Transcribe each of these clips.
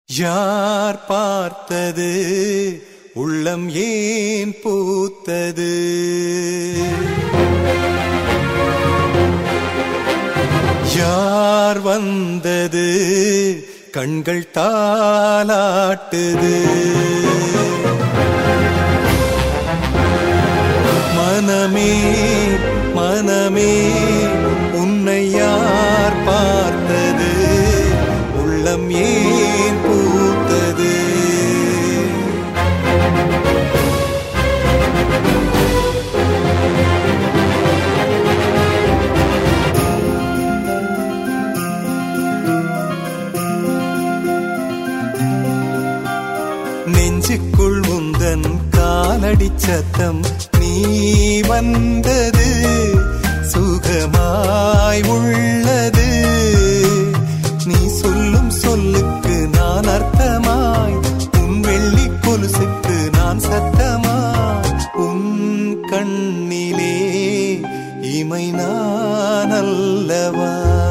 யார் பார்த்தது உள்ளம் ஏன் பூத்தது யார் வந்தது கண்கள் தாலாட்டுது மனமே மனமே உன்னை யார் பார்த்தது உள்ளம் ஏன் பூத்தது நெஞ்சுக்குள் உந்தன் காலடி சத்தம் நீ வந்தது சுகமாய் உள்ளது நீ சொல்லும் சொல்லுக்கு நான் அர்த்தமாய் உன் வெள்ளி கொலுசுக்கு நான் சத்தமாய் உன் கண்ணிலே இமை நான் அல்லவா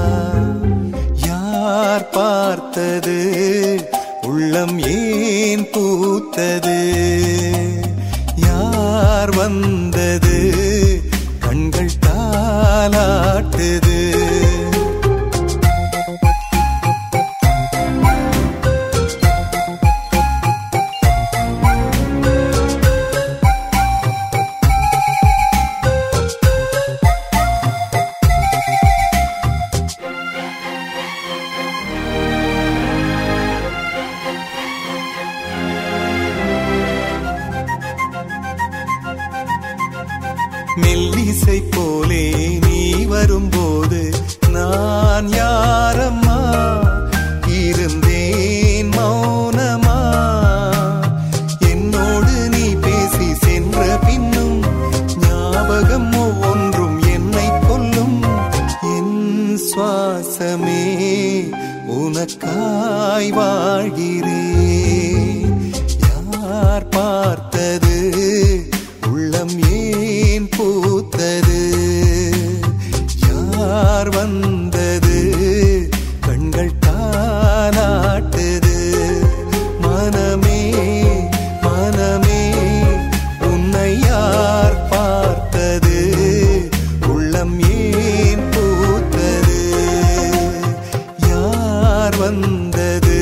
யார் பார்த்தது உள்ளம் ஏன் பூத்தது யார் வந்தது கண்கள் தாலாட்டுது மெல்லிசை போலே நீ வரும்போது நான் யாரம்மா இருந்தேன் மௌனமா என்னோடு நீ பேசி சென்ற பின்னும் ஞாபகம் ஒவ்வொன்றும் என்னை கொல்லும் என் சுவாசமே உனக்காய் வாழ்கிறேன் யார் பார்த்தது உள்ளம் ஏன் பூத்தது யார் வந்தது கண்கள் தானாட்டுது மனமே மனமே உன்னை யார் பார்த்தது உள்ளம் ஏன் பூத்தது யார் வந்தது